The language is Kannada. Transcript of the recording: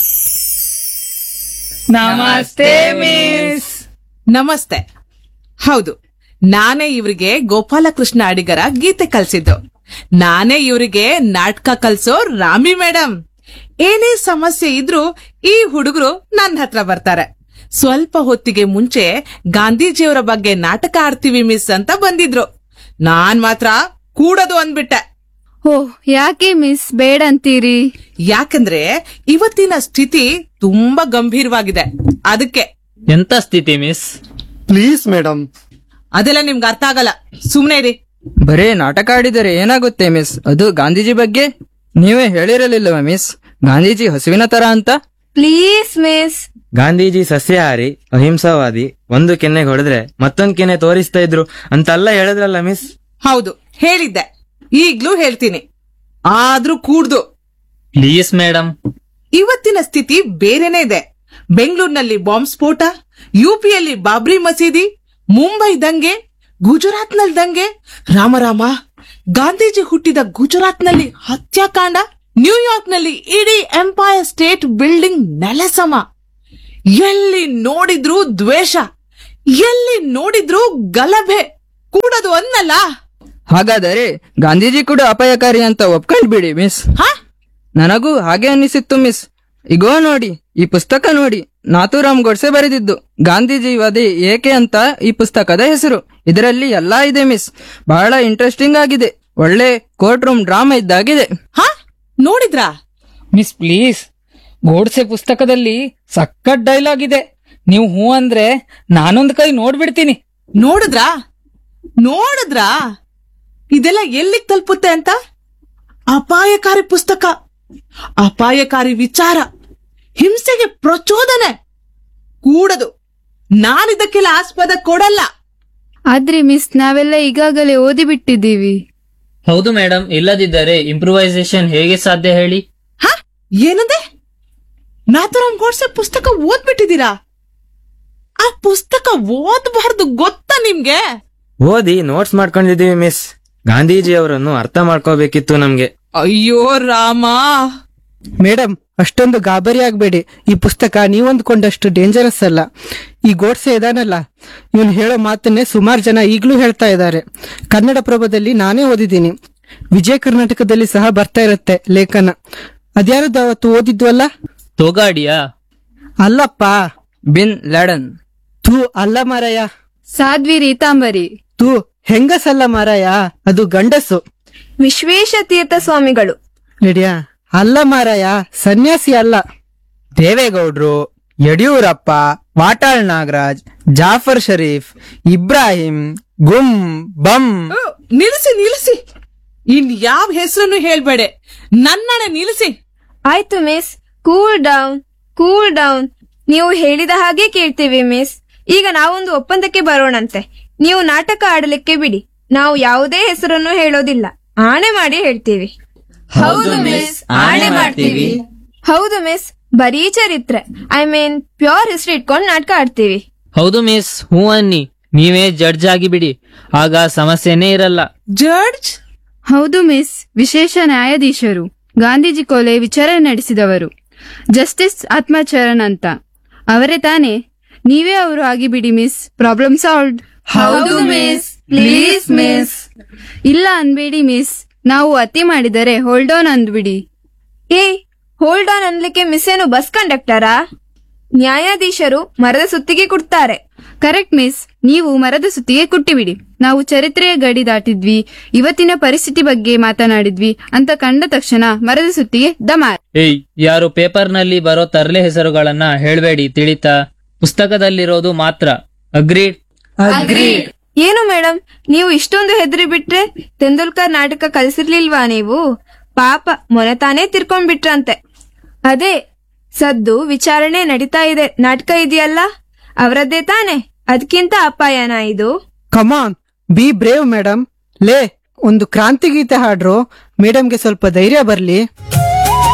ನಮಸ್ತೆ ಮಿಸ್ ನಮಸ್ತೆ ಹೌದು ನಾನೇ ಇವರಿಗೆ ಗೋಪಾಲಕೃಷ್ಣ ಅಡಿಗರ ಗೀತೆ ಕಲ್ಸಿದ್ದು ನಾನೇ ಇವರಿಗೆ ನಾಟಕ ಕಲ್ಸೋ ರಾಮಿ ಮೇಡಮ್ ಏನೇ ಸಮಸ್ಯೆ ಇದ್ರೂ ಈ ಹುಡುಗರು ನನ್ನ ಹತ್ರ ಬರ್ತಾರೆ ಸ್ವಲ್ಪ ಹೊತ್ತಿಗೆ ಮುಂಚೆ ಗಾಂಧೀಜಿಯವರ ಬಗ್ಗೆ ನಾಟಕ ಆಡ್ತೀವಿ ಮಿಸ್ ಅಂತ ಬಂದಿದ್ರು ನಾನ್ ಮಾತ್ರ ಕೂಡದು ಅಂದ್ಬಿಟ್ಟೆ ಓ ಯಾಕೆ ಮಿಸ್ ಬೇಡ ಅಂತೀರಿ ಯಾಕಂದ್ರೆ ಇವತ್ತಿನ ಸ್ಥಿತಿ ತುಂಬಾ ಗಂಭೀರವಾಗಿದೆ ಅದಕ್ಕೆ ಎಂತ ಸ್ಥಿತಿ ಮಿಸ್ ಪ್ಲೀಸ್ ಮೇಡಮ್ ಅದೆಲ್ಲ ನಿಮ್ಗೆ ಅರ್ಥ ಆಗಲ್ಲ ಸುಮ್ನೆ ಇರಿ ಬರೇ ನಾಟಕ ಆಡಿದರೆ ಏನಾಗುತ್ತೆ ಮಿಸ್ ಅದು ಗಾಂಧೀಜಿ ಬಗ್ಗೆ ನೀವೇ ಹೇಳಿರಲಿಲ್ಲವ ಮಿಸ್ ಗಾಂಧೀಜಿ ಹಸುವಿನ ತರ ಅಂತ ಪ್ಲೀಸ್ ಮಿಸ್ ಗಾಂಧೀಜಿ ಸಸ್ಯಾಹಾರಿ ಅಹಿಂಸಾವಾದಿ ಒಂದು ಕೆನ್ನೆಗೆ ಹೊಡೆದ್ರೆ ಮತ್ತೊಂದ್ ಕೆನ್ನೆ ತೋರಿಸ್ತಾ ಇದ್ರು ಅಂತೆಲ್ಲ ಹೇಳಿದ್ರಲ್ಲ ಮಿಸ್ ಹೌದು ಹೇಳಿದ್ದೆ ಈಗ್ಲೂ ಹೇಳ್ತೀನಿ ಆದ್ರೂ ಕೂಡ್ದು ಪ್ಲೀಸ್ ಮೇಡಮ್ ಇವತ್ತಿನ ಸ್ಥಿತಿ ಬೇರೆನೇ ಇದೆ ಬೆಂಗಳೂರಿನಲ್ಲಿ ಬಾಂಬ್ ಸ್ಫೋಟ ಯುಪಿಯಲ್ಲಿ ಬಾಬ್ರಿ ಮಸೀದಿ ಮುಂಬೈ ದಂಗೆ ಗುಜರಾತ್ನಲ್ಲಿ ದಂಗೆ ರಾಮರಾಮ ಗಾಂಧೀಜಿ ಹುಟ್ಟಿದ ಗುಜರಾತ್ನಲ್ಲಿ ಹತ್ಯಾಕಾಂಡ ನ್ಯೂಯಾರ್ಕ್ನಲ್ಲಿ ಇಡೀ ಎಂಪೈರ್ ಸ್ಟೇಟ್ ಬಿಲ್ಡಿಂಗ್ ನೆಲಸಮ ಎಲ್ಲಿ ನೋಡಿದ್ರೂ ದ್ವೇಷ ಎಲ್ಲಿ ನೋಡಿದ್ರೂ ಗಲಭೆ ಕೂಡದು ಅನ್ನಲ್ಲ ಹಾಗಾದರೆ ಗಾಂಧೀಜಿ ಕೂಡ ಅಪಾಯಕಾರಿ ಅಂತ ಒಪ್ಕೊಂಡ್ಬಿಡಿ ಮಿಸ್ ಹಾ ನನಗೂ ಹಾಗೆ ಅನ್ನಿಸಿತ್ತು ಮಿಸ್ ಇಗೋ ನೋಡಿ ಈ ಪುಸ್ತಕ ನೋಡಿ ನಾಥೂರಾಮ್ ಗೋಡ್ಸೆ ಬರೆದಿದ್ದು ಗಾಂಧೀಜಿವಾದಿ ಏಕೆ ಅಂತ ಈ ಪುಸ್ತಕದ ಹೆಸರು ಇದರಲ್ಲಿ ಎಲ್ಲಾ ಇದೆ ಮಿಸ್ ಬಹಳ ಇಂಟ್ರೆಸ್ಟಿಂಗ್ ಆಗಿದೆ ಒಳ್ಳೆ ಕೋರ್ಟ್ ರೂಮ್ ಡ್ರಾಮಾ ಇದ್ದಾಗಿದೆ ಹಾ ನೋಡಿದ್ರಾ ಮಿಸ್ ಪ್ಲೀಸ್ ಗೋಡ್ಸೆ ಪುಸ್ತಕದಲ್ಲಿ ಸಖತ್ ಡೈಲಾಗ್ ಇದೆ ನೀವು ಹೂ ಅಂದ್ರೆ ನಾನೊಂದ್ ಕೈ ನೋಡ್ಬಿಡ್ತೀನಿ ನೋಡಿದ್ರಾ ನೋಡಿದ್ರಾ ಇದೆಲ್ಲ ಎಲ್ಲಿಗ್ ತಲುಪುತ್ತೆ ಅಂತ ಅಪಾಯಕಾರಿ ಪುಸ್ತಕ ಅಪಾಯಕಾರಿ ವಿಚಾರ ಹಿಂಸೆಗೆ ಪ್ರಚೋದನೆ ಕೂಡದು ನಾನಿದಕ್ಕೆಲ್ಲ ಆಸ್ಪದ ಕೊಡಲ್ಲ ಆದ್ರೆ ಮಿಸ್ ನಾವೆಲ್ಲ ಈಗಾಗಲೇ ಓದಿಬಿಟ್ಟಿದ್ದೀವಿ ಹೌದು ಮೇಡಮ್ ಇಲ್ಲದಿದ್ದರೆ ಇಂಪ್ರೂವೈಸೇಷನ್ ಹೇಗೆ ಸಾಧ್ಯ ಹೇಳಿ ಹ ಏನಂದೆ ನಾಥುರಾಮ್ ಗೋಡ್ಸೆ ಪುಸ್ತಕ ಓದ್ಬಿಟ್ಟಿದ್ದೀರಾ ಆ ಪುಸ್ತಕ ಓದಬಾರ್ದು ಗೊತ್ತಾ ನಿಮ್ಗೆ ಓದಿ ನೋಟ್ಸ್ ಮಾಡ್ಕೊಂಡಿದೀವಿ ಮಿಸ್ ಗಾಂಧೀಜಿ ಅವರನ್ನು ಅರ್ಥ ಮಾಡ್ಕೋಬೇಕಿತ್ತು ನಮ್ಗೆ ಅಯ್ಯೋ ರಾಮ ಮೇಡಮ್ ಅಷ್ಟೊಂದು ಗಾಬರಿ ಆಗ್ಬೇಡಿ ಈ ಪುಸ್ತಕ ನೀವಂದ್ಕೊಂಡಷ್ಟು ಡೇಂಜರಸ್ ಅಲ್ಲ ಈ ಗೋಡ್ಸೆ ಇದಾನಲ್ಲ ಇವನು ಹೇಳೋ ಮಾತನ್ನೇ ಸುಮಾರು ಜನ ಈಗಲೂ ಹೇಳ್ತಾ ಇದ್ದಾರೆ ಕನ್ನಡ ಪ್ರಭದಲ್ಲಿ ನಾನೇ ಓದಿದ್ದೀನಿ ವಿಜಯ ಕರ್ನಾಟಕದಲ್ಲಿ ಸಹ ಬರ್ತಾ ಇರುತ್ತೆ ಲೇಖನ ಅದ್ಯಾರದ್ದು ಅವತ್ತು ಓದಿದ್ವಲ್ಲ ತೋಗಾಡಿಯಾ ಅಲ್ಲಪ್ಪ ಬಿನ್ ಲ್ಯಾಡನ್ ತೂ ಅಲ್ಲ ಮಾರಾಯ ಸಾಧ್ವಿ ರೀತಾಂಬರಿ ತೂ ಹೆಂಗಸಲ್ಲ ಮಾರಾಯ ಅದು ಗಂಡಸು ವಿಶ್ವೇಶ ತೀರ್ಥ ಸ್ವಾಮಿಗಳು ರೆಡಿಯಾ ಅಲ್ಲ ಮಾರಾಯ ಸನ್ಯಾಸಿ ಅಲ್ಲ ದೇವೇಗೌಡ್ರು ಯಡಿಯೂರಪ್ಪ ವಾಟಾಳ್ ನಾಗರಾಜ್ ಜಾಫರ್ ಶರೀಫ್ ಇಬ್ರಾಹಿಂ ಗುಂ ಬಂ ಓ, ನಿಲ್ಲಿಸಿ ನಿಲ್ಲಿಸಿ ಇನ್ ಯಾವ ಹೆಸರನ್ನು ಹೇಳ್ಬೇಡೆ ನನ್ನನೆ ನಿಲ್ಲಿಸಿ ಆಯ್ತು miss cool down cool down ನೀವು ಹೇಳಿದ ಹಾಗೆ ಕೇಳ್ತೀವಿ ಮಿಸ್ ಈಗ ನಾವೊಂದು ಒಪ್ಪಂದಕ್ಕೆ ಬರೋಣಂತೆ ನೀವು ನಾಟಕ ಆಡಲಿಕ್ಕೆ ಬಿಡಿ ನಾವು ಯಾವುದೇ ಹೆಸರನ್ನು ಹೇಳೋದಿಲ್ಲ ಆಣೆ ಮಾಡಿ ಹೇಳ್ತೀವಿ ಹೌದು ಮಿಸ್ ಆಣೆ ಮಾಡ್ತೀವಿ ಹೌದು ಮಿಸ್ ಬರೀ ಚರಿತ್ರೆ ಐ ಮೀನ್ ಪ್ಯೂರ್ ಹಿಸ್ಟ್ರಿ ಇಟ್ಕೊಂಡು ನಾಟಕ ಆಡ್ತೀವಿ ಹೌದು ಮಿಸ್ ಹೂ ಅನ್ನಿ ನೀವೇ ಜಡ್ಜ್ ಆಗಿ ಬಿಡಿ ಆಗ ಸಮಸ್ಯೆನೇ ಇರಲ್ಲ ಜಡ್ಜ್ ಹೌದು ಮಿಸ್ ವಿಶೇಷ ನ್ಯಾಯಾಧೀಶರು ಗಾಂಧೀಜಿ ಕೊಲೆ ವಿಚಾರಣೆ ನಡೆಸಿದವರು ಜಸ್ಟಿಸ್ ಆತ್ಮಚರಣ್ ಅಂತ ಅವರೇ ತಾನೇ ನೀವೇ ಅವರು ಆಗಿಬಿಡಿ ಮಿಸ್ ಪ್ರಾಬ್ಲಮ್ ಸಾಲ್ವ್ ಹೌದು ಮಿಸ್ ಪ್ಲೀಸ್ ಮಿಸ್ ಇಲ್ಲ ಅನ್ಬೇಡಿ ಮಿಸ್ ನಾವು ಅತಿ ಮಾಡಿದರೆ ಹೋಲ್ಡ್ ಆನ್ ಅಂದ್ಬಿಡಿ ಏ ಹೋಲ್ಡ್ ಆನ್ ಅನ್ಲಿಕ್ಕೆ ಮಿಸ್ ಏನು ಬಸ್ ಕಂಡಕ್ಟರಾ ನ್ಯಾಯಾಧೀಶರು ಮರದ ಸುತ್ತಿಗೆ ಕೊಡ್ತಾರೆ ಕರೆಕ್ಟ್ ಮಿಸ್ ನೀವು ಮರದ ಸುತ್ತಿಗೆ ಕುಟ್ಟಿಬಿಡಿ ನಾವು ಚರಿತ್ರೆಯ ಗಡಿ ದಾಟಿದ್ವಿ ಇವತ್ತಿನ ಪರಿಸ್ಥಿತಿ ಬಗ್ಗೆ ಮಾತನಾಡಿದ್ವಿ ಅಂತ ಕಂಡ ತಕ್ಷಣ ಮರದ ಸುತ್ತಿಗೆ ದಮಾರ್ ಏಯ್ ಯಾರು ಪೇಪರ್ನಲ್ಲಿ ಬರೋ ತರಲೆ ಹೆಸರುಗಳನ್ನ ಹೇಳ್ಬೇಡಿ ತಿಳಿತಾ ಪುಸ್ತಕದಲ್ಲಿರೋದು ಮಾತ್ರ ಅಗ್ರೀಡ್ ಏನು ಮೇಡಮ್ ನೀವು ಇಷ್ಟೊಂದು ಹೆದರಿ ಬಿಟ್ರೆ ತೆಂಡೂಲ್ಕರ್ ನಾಟಕ ಕಲಿಸಿರ್ಲಿಲ್ವಾ ನೀವು ಪಾಪ ಮೊನೆ ತಾನೇ ತಿರ್ಕೊಂಡ್ಬಿಟ್ರಂತೆ ಅದೇ ಸದ್ದು ವಿಚಾರಣೆ ನಡೀತಾ ಇದೆ ನಾಟಕ ಇದೆಯಲ್ಲ ಅವರದ್ದೇ ತಾನೆ ಅದಕ್ಕಿಂತ ಅಪಾಯನ ಇದು ಕಮಾನ್ ಬಿ ಬ್ರೇವ್ ಮೇಡಮ್ ಲೇ ಒಂದು ಕ್ರಾಂತಿ ಗೀತೆ ಹಾಡ್ರು ಮೇಡಮ್ಗೆ ಸ್ವಲ್ಪ ಧೈರ್ಯ ಬರ್ಲಿ